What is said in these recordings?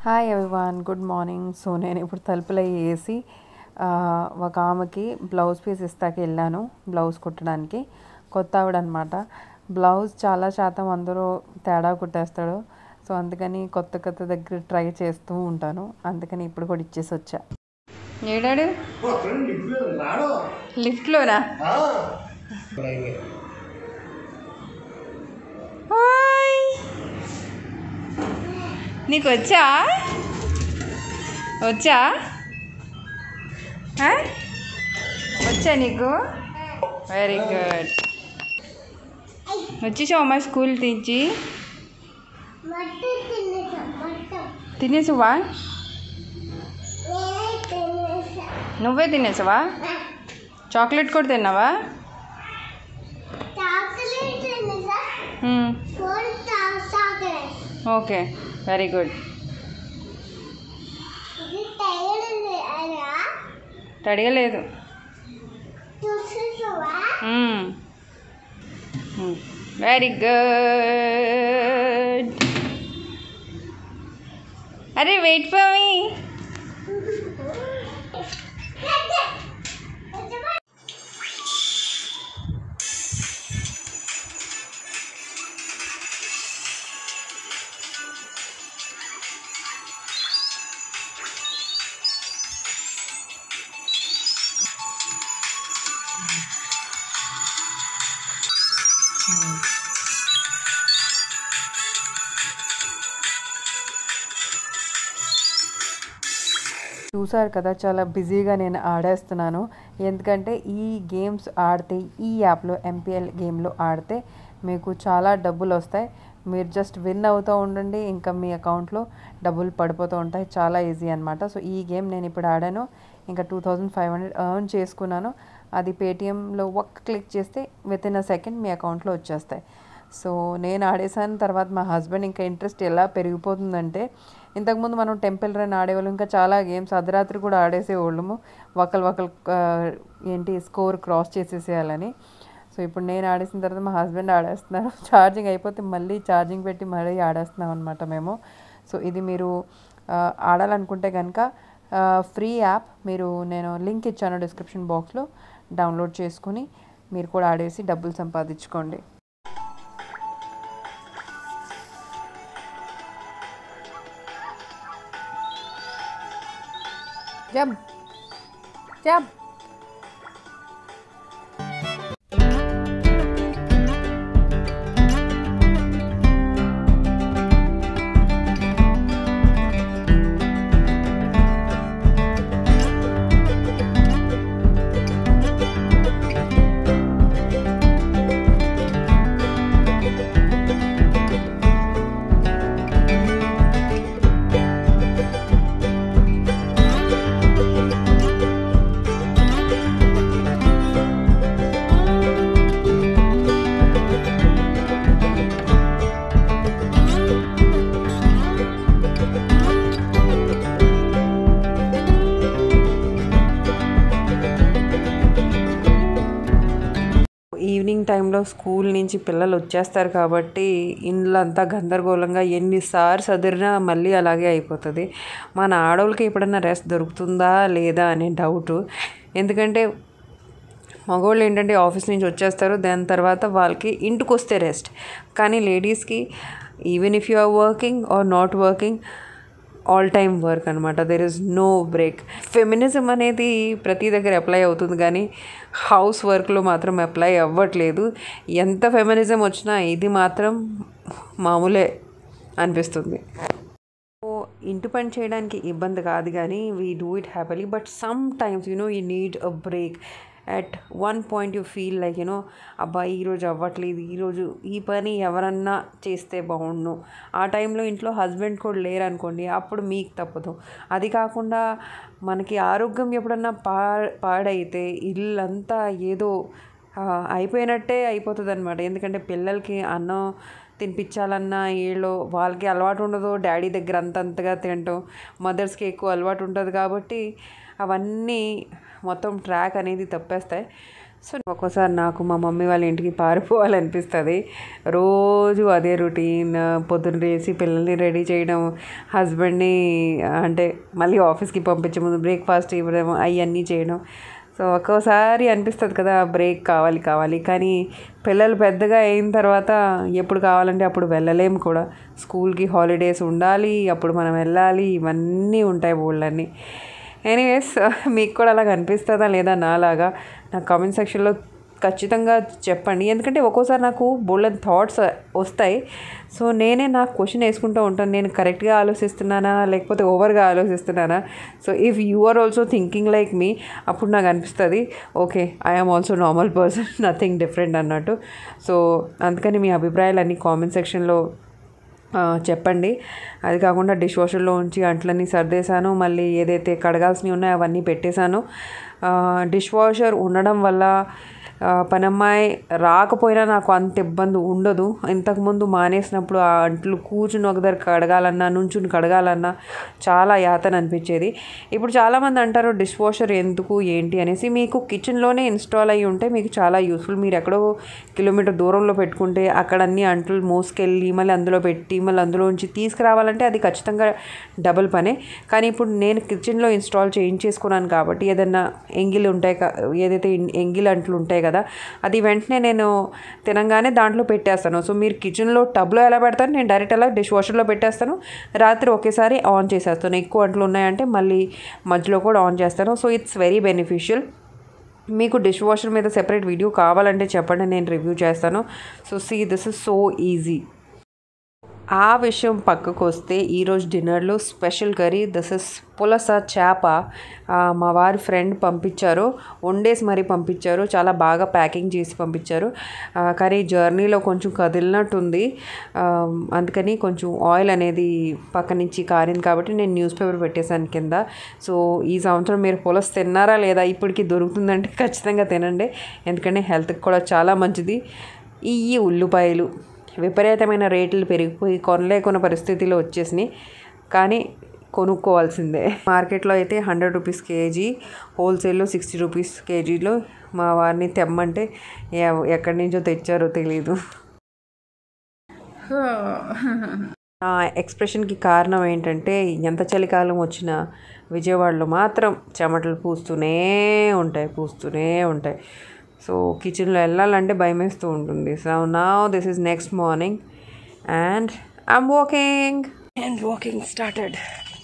Hi everyone good morning so నేను ఇప్పుడు తలుపులు వేసి ఆ, ఒక ఆమెకి బ్లౌజ్ పీస్ ఇస్తాకి వెళ్ళాను బ్లౌజ్ కుట్టడానికి కొత్త ఆవిడ అనమాట బ్లౌజ్ చాలా శాతం అందరూ తేడా కుట్టేస్తాడు సో అందుకని కొత్త కొత్త దగ్గర ట్రై చేస్తూ ఉంటాను అందుకని ఇప్పుడు కూడా ఇచ్చేసి వచ్చా ఏడాడు రాడు లిఫ్ట్లోనా నీకు వచ్చా వచ్చా ఆ? వచ్చా నీకు వెరీ గుడ్ వచ్చేసావు అమ్మ స్కూల్ నుంచి మట్టి తినేసాం మొత్తం తినేసావా నేనే తినేసా నువ్వే తినేసావా చాక్లెట్ కూడా తిన్నావా చాక్లెట్ తినేసా four chocolate okay very good ఇది తయారు అలా తడగలేదు చూసేసావా వెరీ గుడ్ అరే వెయిట్ ఫర్ మీ చూసారు కదా చాలా బిజీగా నేను ఆడేస్తున్నాను ఎందుకంటే ఈ గేమ్స్ ఆడితే ఈ యాప్లో ఎంపీఎల్ గేమ్లో ఆడితే మీకు చాలా డబ్బులు వస్తాయి మీరు జస్ట్ విన్ అవుతూ ఉండండి ఇంకా మీ అకౌంట్లో డబ్బులు పడిపోతూ ఉంటాయి చాలా ఈజీ అనమాట సో ఈ గేమ్ నేను ఇప్పుడు ఆడాను ఇంకా two thousand five hundred earn చేసుకున్నాను అది పేటిఎంలో ఒక్క క్లిక్ చేస్తే విత్ ఇన్ అ సెకండ్ మీ అకౌంట్లో వచ్చేస్తాయి సో నేను ఆడేసాను తర్వాత మా హస్బెండ్ ఇంకా ఇంట్రెస్ట్ ఎలా పెరిగిపోతుందంటే ఇంతకుముందు మనం టెంపుల్ రన్ ఆడేవాళ్ళం ఇంకా చాలా గేమ్స్ అర్ధరాత్రి కూడా ఆడేసేవాళ్ళము ఒకరు ఒకరు ఏంటి స్కోర్ క్రాస్ చేసేసేయాలని సో ఇప్పుడు నేను ఆడేసిన తర్వాత మా హస్బెండ్ ఆడేస్తున్నారు ఛార్జింగ్ అయిపోతే మళ్ళీ ఛార్జింగ్ పెట్టి మళ్ళీ ఆడేస్తున్నాం అనమాట మేము సో ఇది మీరు ఆ, ఆడాలనుకుంటే కనుక ఫ్రీ యాప్ మీరు నేను లింక్ ఇచ్చాను డిస్క్రిప్షన్ బాక్స్లో డౌన్లోడ్ చేసుకుని మీరు కూడా ఆడేసి డబ్బులు సంపాదించుకోండి జంప్ జంప్ ఈవినింగ్ టైంలో స్కూల్ నుంచి పిల్లలు వచ్చేస్తారు కాబట్టి ఇండ్లు అంతా గందరగోళంగా ఎన్నిసార్లు సదిరినా మళ్ళీ అలాగే అయిపోతుంది మన ఆడవాళ్ళకి ఎప్పుడన్నా రెస్ట్ దొరుకుతుందా లేదా అనే డౌట్ ఎందుకంటే మగవాళ్ళు ఏంటంటే ఆఫీస్ నుంచి వచ్చేస్తారు దాని తర్వాత వాళ్ళకి ఇంటికి వస్తే రెస్ట్ కానీ లేడీస్కి even if you are working or not working all time work అనమాట there is no break feminism అనేది ప్రతి దగ్గర అప్లై అవుతుంది కానీ హౌస్ వర్క్లో మాత్రం అప్లై అవ్వట్లేదు ఎంత ఫెమినిజం వచ్చినా ఇది మాత్రం మామూలే అనిపిస్తుంది సో ఇంటి పని చేయడానికి ఇబ్బంది కాదు కానీ we do it happily but sometimes you know you need a break at one point you feel like you know అబ్బా ఈరోజు అవ్వట్లేదు ఈరోజు ఈ పని ఎవరన్నా చేస్తే బాగుండు ఆ టైంలో ఇంట్లో హస్బెండ్ కూడా లేరు అనుకోండి అప్పుడు మీకు తప్పదు అది కాకుండా మనకి ఆరోగ్యం ఎప్పుడన్నా పా పాడైతే ఇల్లంతా ఏదో ఆ, అయిపోయినట్టే అయిపోతుంది అనమాట ఎందుకంటే పిల్లలకి అన్నం తినిపించాలన్నా ఏళ్ళు వాళ్ళకి అలవాటు ఉండదు డాడీ దగ్గర అంతంతగా తినటం మదర్స్కి ఎక్కువ అలవాటు ఉంటుంది కాబట్టి అవన్నీ మొత్తం ట్రాక్ అనేది తప్పేస్తాయి సో ఒక్కోసారి నాకు మా మమ్మీ వాళ్ళ ఇంటికి పారిపోవాలనిపిస్తుంది రోజు అదే రొటీన్ పొద్దున్న లేచి పిల్లల్ని రెడీ చేయడం హస్బెండ్ని అంటే మళ్ళీ ఆఫీస్కి పంపించే ముందు బ్రేక్ఫాస్ట్ ఇవ్వడం అవన్నీ చేయడం సో ఒక్కోసారి అనిపిస్తుంది కదా బ్రేక్ కావాలి కావాలి కానీ పిల్లలు పెద్దగా అయిన తర్వాత ఎప్పుడు కావాలంటే అప్పుడు వెళ్ళలేము కూడా స్కూల్కి హాలిడేస్ ఉండాలి అప్పుడు మనం వెళ్ళాలి ఇవన్నీ ఉంటాయి బోళ్ళన్నీ ఎనీవేస్ మీకు కూడా అలాగ అనిపిస్తుందా లేదా నాలాగా నా కామెంట్ సెక్షన్లో ఖచ్చితంగా చెప్పండి ఎందుకంటే ఒక్కోసారి నాకు బోల్డెన్ థాట్స్ వస్తాయి సో నేనే నాకు క్వశ్చన్ వేసుకుంటూ ఉంటాను నేను కరెక్ట్గా ఆలోచిస్తున్నానా లేకపోతే ఓవర్గా ఆలోచిస్తున్నానా so if you are also thinking like me అప్పుడు నాకు అనిపిస్తుంది okay I'm also normal person nothing different అన్నట్టు సో అందుకని మీ అభిప్రాయాలన్నీ కామెంట్ సెక్షన్లో ఆ, చెప్పండి అది కాకుండా డిష్ వాషర్లో ఉంచి అంట్లన్నీ సర్దేశాను మళ్ళీ ఏదైతే కడగాల్సినవి ఉన్నాయో అవన్నీ పెట్టేశాను డిష్ వాషర్ ఉండడం వల్ల ఆ, పనమ్మాయి రాకపోయినా నాకు అంత ఇబ్బంది ఉండదు ఇంతకుముందు మానేసినప్పుడు ఆ అంట్లు కూర్చుని ఒక దగ్గర కడగాలన్నా నుంచుని కడగాలన్నా చాలా యాతన అనిపించేది ఇప్పుడు చాలామంది అంటారు డిష్ వాషర్ ఎందుకు ఏంటి అనేసి మీకు కిచెన్లోనే ఇన్స్టాల్ అయ్యి ఉంటే మీకు చాలా యూస్ఫుల్ మీరు ఎక్కడో కిలోమీటర్ దూరంలో పెట్టుకుంటే అక్కడ అన్ని అంట్లు మోసుకెళ్ళి మళ్ళీ అందులో పెట్టి మళ్ళీ అందులోంచి తీసుకురావాలంటే అది ఖచ్చితంగా డబుల్ పనే కానీ ఇప్పుడు నేను కిచెన్లో ఇన్స్టాల్ చేయించేసుకున్నాను కాబట్టి ఏదైనా ఎంగిల్ ఉంటాయి కా- ఏదైతే ఇన్- ఎంగిల్ అంట్లు ఉంటాయి కదా అది వెంటనే నేను తినంగానే దాంట్లో పెట్టేస్తాను సో మీరు కిచెన్లో టబ్లో ఎలా పెడతాను నేను డైరెక్ట్ అలా డిష్ వాషర్లో పెట్టేస్తాను రాత్రి ఒకేసారి ఆన్ చేసేస్తాను ఎక్కువ అంట్లు ఉన్నాయంటే మళ్ళీ మధ్యలో కూడా ఆన్ చేస్తాను సో ఇట్స్ వెరీ బెనిఫిషియల్ మీకు డిష్ వాషర్ మీద సెపరేట్ వీడియో కావాలంటే చెప్పండి నేను రివ్యూ చేస్తాను so see this is so easy ఆ విషయం పక్కకు వస్తే ఈరోజు డిన్నర్లో స్పెషల్ కర్రీ దిస్ ఇస్ పులస చేప ఆ, మా వారి ఫ్రెండ్ పంపించారు వండేసి మరీ పంపించారు చాలా బాగా ప్యాకింగ్ చేసి పంపించారు ఆ, కర్రీ జర్నీలో కొంచెం కదిలినట్టుంది ఆ, అందుకని కొంచెం ఆయిల్ అనేది పక్క నుంచి కారింది కాబట్టి నేను న్యూస్ పేపర్ పెట్టేశాను కింద సో ఈ సంవత్సరం మీరు పులస తిన్నారా లేదా ఇప్పటికి దొరుకుతుందంటే ఖచ్చితంగా తినండి ఎందుకంటే హెల్త్కి కూడా చాలా మంచిది ఈ ఉల్లిపాయలు విపరీతమైన రేట్లు పెరిగిపోయి కొనలేకున్న పరిస్థితిలో వచ్చేసినాయి కానీ కొనుక్కోవాల్సిందే మార్కెట్లో అయితే హండ్రెడ్ రూపీస్ కేజీ హోల్సేల్లో సిక్స్టీ రూపీస్ కేజీలో మా వారిని తెమ్మంటే ఎ- ఎక్కడి నుంచో తెచ్చారో తెలీదు నా ఎక్స్ప్రెషన్కి కారణం ఏంటంటే ఎంత చలికాలం వచ్చినా విజయవాడలో మాత్రం చెమటలు పూస్తూనే ఉంటాయి పూస్తూనే ఉంటాయి సో కిచెన్లో వెళ్ళాలంటే భయమేస్తూ ఉంటుంది సో నా this is next morning and I'm walking and walking started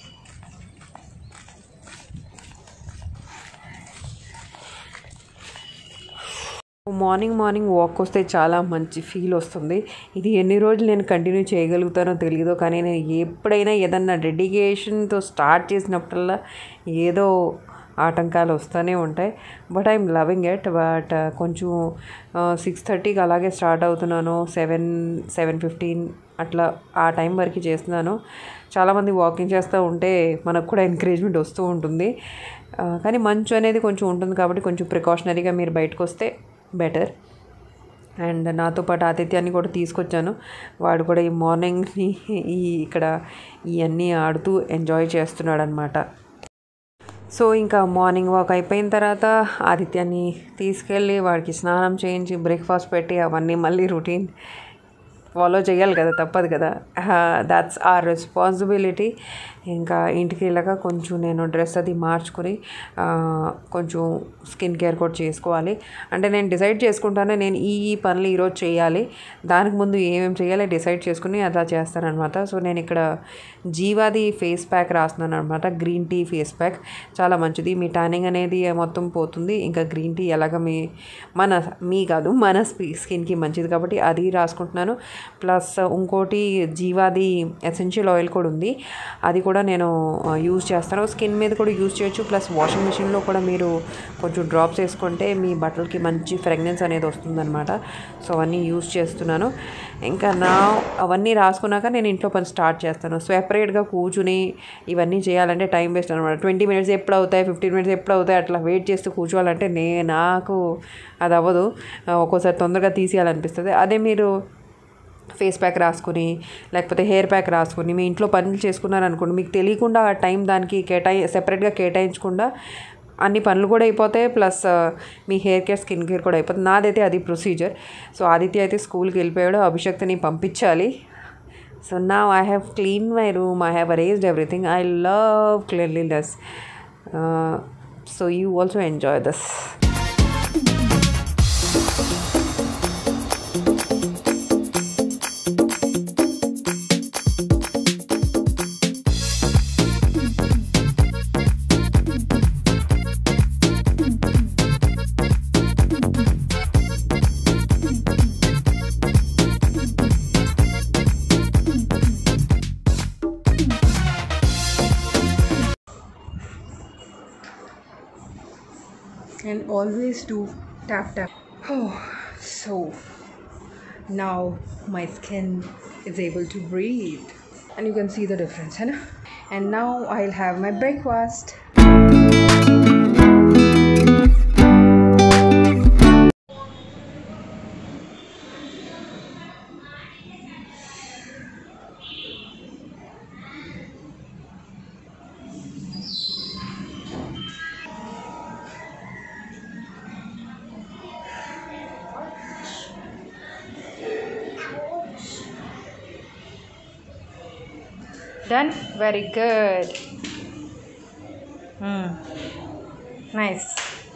morning morning walk వస్తే చాలా మంచి ఫీల్ వస్తుంది ఇది ఎన్ని రోజులు నేను కంటిన్యూ చేయగలుగుతానో తెలియదు కానీ నేను ఎప్పుడైనా ఏదన్నా డెడికేషన్తో స్టార్ట్ చేసినప్పుడల్లా ఏదో ఆటంకాలు వస్తూనే ఉంటాయి but I'm loving it but కొంచెం సిక్స్ థర్టీకి అలాగే స్టార్ట్ అవుతున్నాను సెవెన్ సెవెన్ ఫిఫ్టీన్ అట్లా ఆ టైం వరకు చేస్తున్నాను చాలామంది వాకింగ్ చేస్తూ ఉంటే మనకు కూడా ఎంకరేజ్మెంట్ వస్తూ ఉంటుంది ఆ, కానీ మంచు అనేది కొంచెం ఉంటుంది కాబట్టి కొంచెం ప్రికాషనరీగా మీరు బయటకు వస్తే బెటర్ అండ్ నాతో పాటు ఆతిథ్యాన్ని కూడా తీసుకొచ్చాను వాడు కూడా ఈ మార్నింగ్ని ఈ ఇక్కడ ఇవన్నీ ఆడుతూ ఎంజాయ్ చేస్తున్నాడు అనమాట సో ఇంకా మార్నింగ్ వాక్ అయిపోయిన తర్వాత ఆదిత్యాన్ని తీసుకెళ్ళి వాడికి స్నానం చేయించి బ్రేక్ఫాస్ట్ పెట్టి అవన్నీ మళ్ళీ రొటీన్ ఫాలో చేయాలి కదా తప్పదు కదా దాట్స్ ఆర్ రెస్పాన్సిబిలిటీ ఇంకా ఇంటికి వెళ్ళాక కొంచెం నేను డ్రెస్ అది మార్చుకుని ఆ, కొంచెం స్కిన్ కేర్ కూడా చేసుకోవాలి అంటే నేను డిసైడ్ చేసుకుంటాను నేను ఈ ఈ పనులు ఈరోజు చేయాలి దానికి ముందు ఏమేమి చేయాలి డిసైడ్ చేసుకుని అలా చేస్తానన్నమాట సో నేను ఇక్కడ జీవాది ఫేస్ ప్యాక్ రాస్తున్నాను అనమాట గ్రీన్ టీ ఫేస్ ప్యాక్ చాలా మంచిది మీ ట్యానింగ్ అనేది మొత్తం పోతుంది ఇంకా గ్రీన్ టీ ఎలాగ మీ మన మీ కాదు మన స్కిన్కి మంచిది కాబట్టి అది రాసుకుంటున్నాను ప్లస్ ఇంకోటి జీవాది ఎసెన్షియల్ ఆయిల్ కూడా ఉంది అది కూడా నేను యూజ్ చేస్తాను స్కిన్ మీద కూడా యూజ్ చేయొచ్చు ప్లస్ వాషింగ్ మిషన్లో కూడా మీరు కొంచెం డ్రాప్స్ వేసుకుంటే మీ బట్టలకి మంచి ఫ్రెగ్నెన్స్ అనేది వస్తుందన్నమాట సో అవన్నీ యూజ్ చేస్తున్నాను ఇంకా నా అవన్నీ రాసుకున్నాక నేను ఇంట్లో పని స్టార్ట్ చేస్తాను సెపరేట్గా కూర్చుని ఇవన్నీ చేయాలంటే టైం వేస్ట్ అనమాట ట్వంటీ మినిట్స్ ఎప్పుడు అవుతాయి ఫిఫ్టీన్ మినిట్స్ ఎప్పుడు అవుతాయి అట్లా వెయిట్ చేస్తూ కూర్చోవాలంటే నే నాకు అది అవ్వదు ఒక్కోసారి తొందరగా తీసేయాలనిపిస్తుంది అదే మీరు ఫేస్ ప్యాక్ రాసుకుని లేకపోతే హెయిర్ ప్యాక్ రాసుకుని మీ ఇంట్లో పనులు చేసుకున్నారనుకోండి మీకు తెలియకుండా ఆ టైం దానికి కేటాయి సెపరేట్గా కేటాయించకుండా అన్ని పనులు కూడా అయిపోతాయి ప్లస్ మీ హెయిర్ కేర్ స్కిన్ కేర్ కూడా అయిపోతుంది నాదైతే అది ప్రొసీజర్ సో ఆదిత్య అయితే స్కూల్కి వెళ్ళిపోయాడు అభిషక్తిని పంపించాలి సో నా I have clean my room I have arranged everything I love cleanliness so you also enjoy this and always do tap tap oh so now my skin is able to breathe and you can see the difference है ना and now i'll have my breakfast done very good hmm nice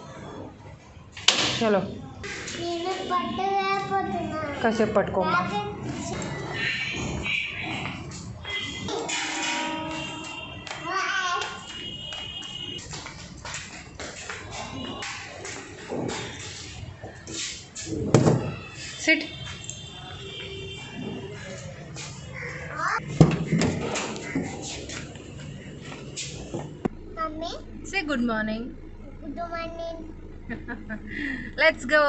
చలో నేను పట్టు వేయపోతున్నా కాసేపు పట్టుకోమ్మా sit mummy say good morning good morning let's go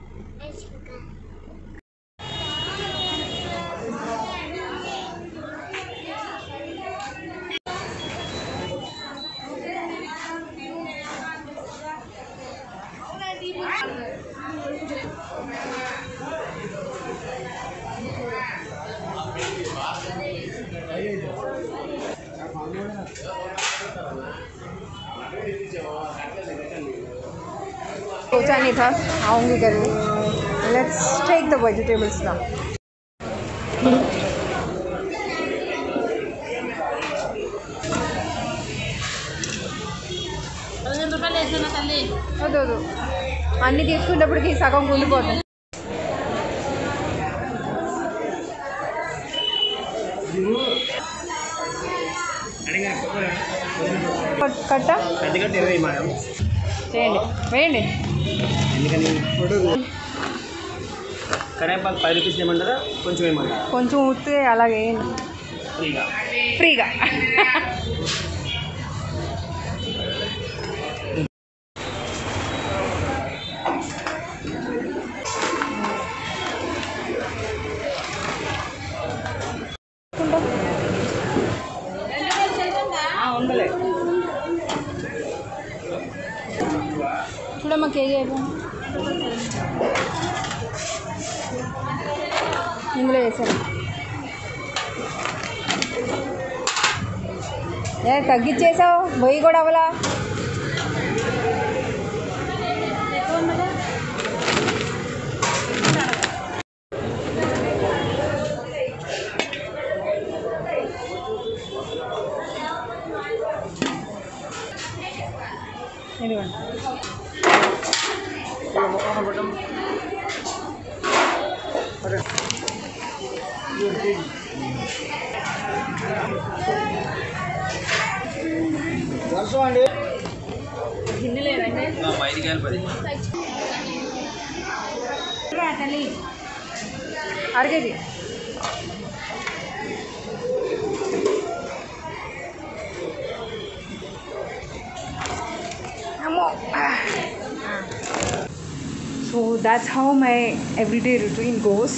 सोचा नहीं था आऊँगी करके let's take the vegetables now వద్దు వద్దు అన్ని తీసుకున్నప్పటికి సగం కూలిపోతుంది కట్ట ఎందుకంటే ఇరవై మేడం చేయండి వేయండి ఎందుకని కరేపాకు పది రూపీస్ ఏమంటారా కొంచెం ఏమంటారా కొంచెం ఉత్తే అలాగే వేయండి ఫ్రీగా ఫ్రీగా ఉండలే చూడమ్మా కేజీ అయిపోయింది ఇందులో వేసాను ఏ తగ్గించేసావు బొయ్యి కూడా అవలా ఇదిగోండి అండి గిన్నె లేదంటే ఐదు కాయలు పది అరకేజీ అమ్మో so that's how my everyday routine goes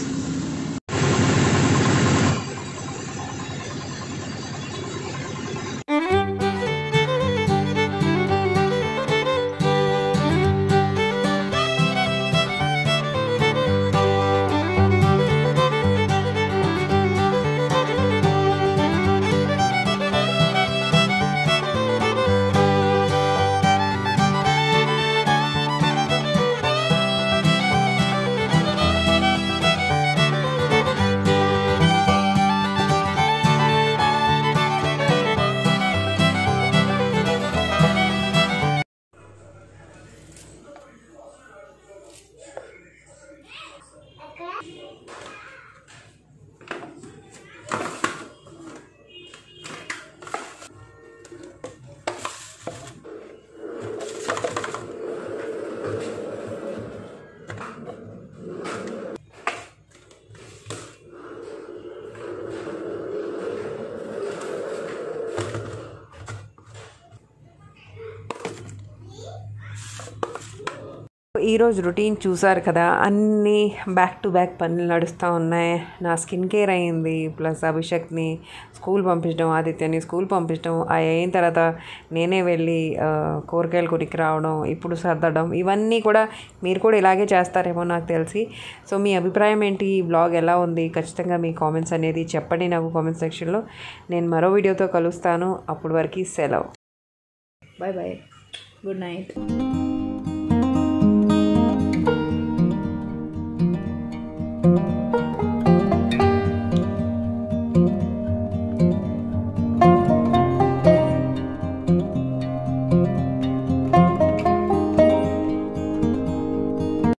ఈరోజు రొటీన్ చూసారు కదా అన్నీ బ్యాక్ టు బ్యాక్ పనులు నడుస్తూ ఉన్నాయి నా స్కిన్ కేర్ అయింది ప్లస్ అభిషేక్ని స్కూల్ పంపించడం ఆదిత్యని స్కూల్ పంపించడం అవి అయిన తర్వాత నేనే వెళ్ళి ఆ, కూరగాయలు కొనికి రావడం ఇప్పుడు సర్దడం ఇవన్నీ కూడా మీరు కూడా ఇలాగే చేస్తారేమో నాకు తెలిసి సో మీ అభిప్రాయం ఏంటి ఈ బ్లాగ్ ఎలా ఉంది ఖచ్చితంగా మీ కామెంట్స్ అనేది చెప్పండి నాకు కామెంట్ సెక్షన్లో నేను మరో వీడియోతో కలుస్తాను అప్పటి వరకు సెలవు బాయ్ బాయ్ గుడ్ నైట్